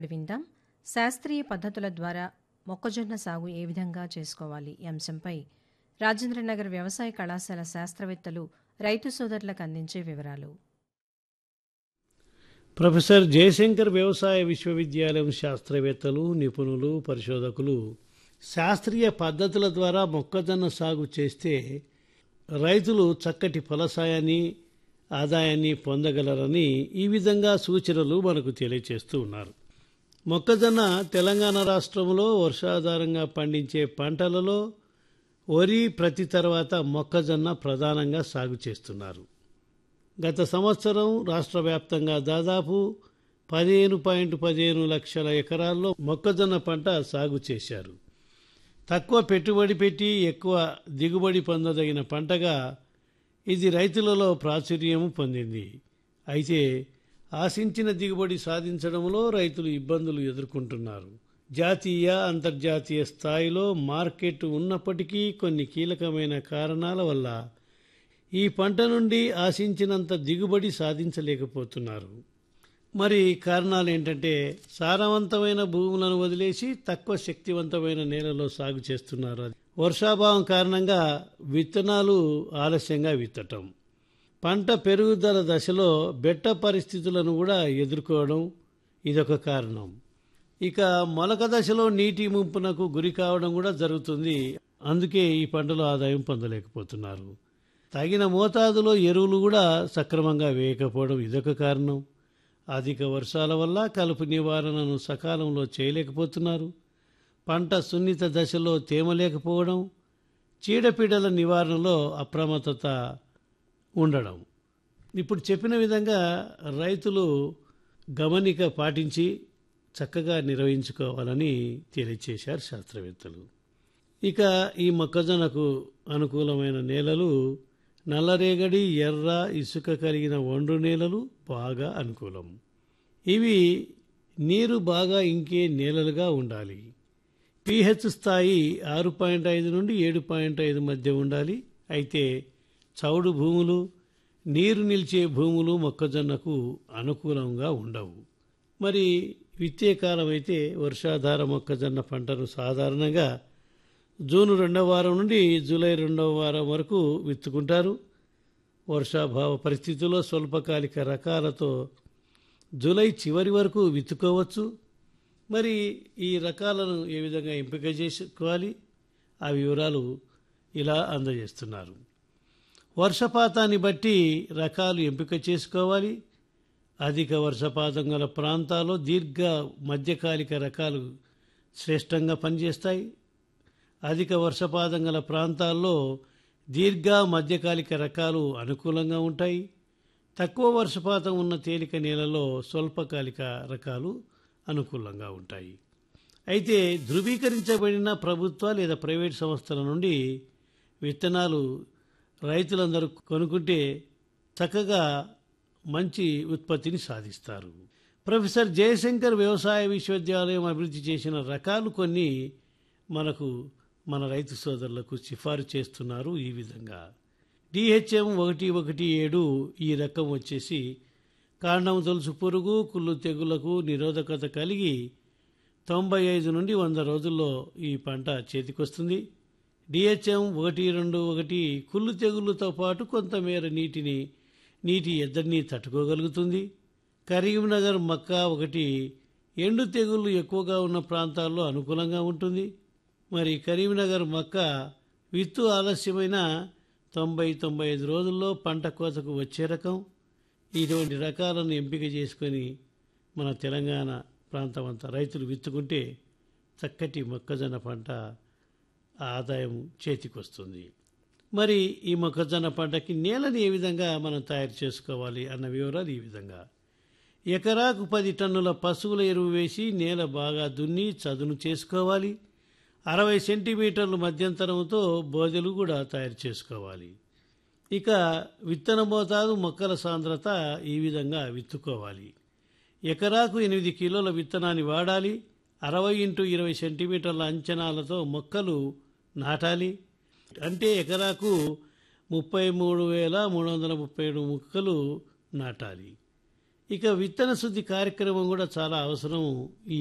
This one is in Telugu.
విందాం శాస్త్రీయ పద్ధతుల ద్వారా మొక్కజొన్న సాగు ఏ విధంగా చేసుకోవాలి ఈ అంశంపై రాజేంద్రనగర్ వ్యవసాయ కళాశాల శాస్త్రవేత్తలు రైతు సోదరులకు అందించే వివరాలు ప్రొఫెసర్ జయశంకర్ వ్యవసాయ విశ్వవిద్యాలయం శాస్త్రవేత్తలు నిపుణులు పరిశోధకులు శాస్త్రీయ పద్ధతుల ద్వారా మొక్కజొన్న సాగు చేస్తే రైతులు చక్కటి ఫలసాయాన్ని ఆదాయాన్ని పొందగలరని ఈ విధంగా సూచనలు మనకు తెలియచేస్తూ ఉన్నారు మొక్కజొన్న తెలంగాణ రాష్ట్రంలో వర్షాధారంగా పండించే పంటలలో వరి ప్రతి తర్వాత మొక్కజొన్న ప్రధానంగా సాగు చేస్తున్నారు గత సంవత్సరం రాష్ట్ర వ్యాప్తంగా దాదాపు పదిహేను పాయింట్ పదిహేను లక్షల ఎకరాల్లో మొక్కజొన్న పంట సాగు చేశారు తక్కువ పెట్టుబడి పెట్టి ఎక్కువ దిగుబడి పొందదగిన పంటగా ఇది రైతులలో ప్రాచుర్యం పొందింది అయితే ఆశించిన దిగుబడి సాధించడంలో రైతులు ఇబ్బందులు ఎదుర్కొంటున్నారు జాతీయ అంతర్జాతీయ స్థాయిలో మార్కెట్ ఉన్నప్పటికీ కొన్ని కీలకమైన కారణాల వల్ల ఈ పంట నుండి ఆశించినంత దిగుబడి సాధించలేకపోతున్నారు మరి కారణాలు ఏంటంటే సారవంతమైన భూములను వదిలేసి తక్కువ శక్తివంతమైన నేలలో సాగు చేస్తున్నారు వర్షాభావం కారణంగా విత్తనాలు ఆలస్యంగా విత్తటం పంట పెరుగుదల దశలో బెట్ట పరిస్థితులను కూడా ఎదుర్కోవడం ఇదొక కారణం ఇక మొలక దశలో నీటి ముంపునకు గురి కావడం కూడా జరుగుతుంది అందుకే ఈ పంటలో ఆదాయం పొందలేకపోతున్నారు తగిన మోతాదులో ఎరువులు కూడా సక్రమంగా వేయకపోవడం ఇదొక కారణం అధిక వర్షాల వల్ల కలుపు నివారణను సకాలంలో చేయలేకపోతున్నారు పంట సున్నిత దశలో తేమ లేకపోవడం చీడపీడల నివారణలో అప్రమత్తత ఉండడం ఇప్పుడు చెప్పిన విధంగా రైతులు గమనిక పాటించి చక్కగా నిర్వహించుకోవాలని తెలియచేశారు శాస్త్రవేత్తలు ఇక ఈ మొక్కజొన్నకు అనుకూలమైన నేలలు నల్లరేగడి ఎర్ర ఇసుక కలిగిన ఒండ్రు నేలలు బాగా అనుకూలం ఇవి నీరు బాగా ఇంకే నేలలుగా ఉండాలి పిహెచ్ స్థాయి ఆరు పాయింట్ ఐదు నుండి ఏడు పాయింట్ ఐదు మధ్య ఉండాలి అయితే చౌడు భూములు నీరు నిలిచే భూములు మొక్కజొన్నకు అనుకూలంగా ఉండవు మరి విత్తే కాలం అయితే వర్షాధార మొక్కజొన్న పంటను సాధారణంగా జూన్ రెండవ వారం నుండి జూలై రెండవ వారం వరకు విత్తుకుంటారు వర్షాభావ పరిస్థితుల్లో స్వల్పకాలిక రకాలతో జూలై చివరి వరకు విత్తుకోవచ్చు మరి ఈ రకాలను ఏ విధంగా ఎంపిక చేసుకోవాలి ఆ వివరాలు ఇలా అందజేస్తున్నారు వర్షపాతాన్ని బట్టి రకాలు ఎంపిక చేసుకోవాలి అధిక వర్షపాతం గల ప్రాంతాల్లో దీర్ఘ మధ్యకాలిక రకాలు శ్రేష్టంగా పనిచేస్తాయి అధిక వర్షపాతం గల ప్రాంతాల్లో దీర్ఘ మధ్యకాలిక రకాలు అనుకూలంగా ఉంటాయి తక్కువ వర్షపాతం ఉన్న తేలిక నేలలో స్వల్పకాలిక రకాలు అనుకూలంగా ఉంటాయి అయితే ధృవీకరించబడిన ప్రభుత్వ లేదా ప్రైవేట్ సంస్థల నుండి విత్తనాలు రైతులందరూ కొనుక్కుంటే చక్కగా మంచి ఉత్పత్తిని సాధిస్తారు ప్రొఫెసర్ జయశంకర్ వ్యవసాయ విశ్వవిద్యాలయం అభివృద్ధి చేసిన రకాలు కొన్ని మనకు మన రైతు సోదరులకు సిఫారు చేస్తున్నారు ఈ విధంగా డిహెచ్ఎం ఒకటి ఒకటి ఏడు ఈ రకం వచ్చేసి కాండం తొలుసు పురుగు కుళ్ళు తెగులకు నిరోధకత కలిగి తొంభై ఐదు నుండి వంద రోజుల్లో ఈ పంట చేతికొస్తుంది డిహెచ్ఎం ఒకటి రెండు ఒకటి కుళ్ళు తెగుళ్ళతో పాటు కొంతమేర నీటిని నీటి ఎద్దడిని తట్టుకోగలుగుతుంది కరీంనగర్ మక్కా ఒకటి ఎండు తెగుళ్ళు ఎక్కువగా ఉన్న ప్రాంతాల్లో అనుకూలంగా ఉంటుంది మరి కరీంనగర్ మక్క విత్తు ఆలస్యమైన తొంభై తొంభై ఐదు రోజుల్లో పంట కోతకు వచ్చే రకం ఇటువంటి రకాలను ఎంపిక చేసుకొని మన తెలంగాణ ప్రాంతం అంతా రైతులు విత్తుకుంటే చక్కటి మొక్కజొన్న పంట ఆదాయం చేతికొస్తుంది మరి ఈ మొక్కజొన్న పంటకి నేలని ఏ విధంగా మనం తయారు చేసుకోవాలి అన్న వివరాలు ఈ విధంగా ఎకరాకు పది టన్నుల పశువుల ఎరువు వేసి నేల బాగా దున్ని చదును చేసుకోవాలి అరవై సెంటీమీటర్ల మధ్యంతరంతో బోదెలు కూడా తయారు చేసుకోవాలి ఇక విత్తన మోతాదు మొక్కల సాంద్రత ఈ విధంగా విత్తుకోవాలి ఎకరాకు ఎనిమిది కిలోల విత్తనాన్ని వాడాలి అరవై ఇంటూ ఇరవై సెంటీమీటర్ల అంచనాలతో మొక్కలు నాటాలి అంటే ఎకరాకు ముప్పై మూడు వేల మూడు వందల ముప్పై ఏడు మొక్కలు నాటాలి ఇక విత్తన శుద్ధి కార్యక్రమం కూడా చాలా అవసరం ఈ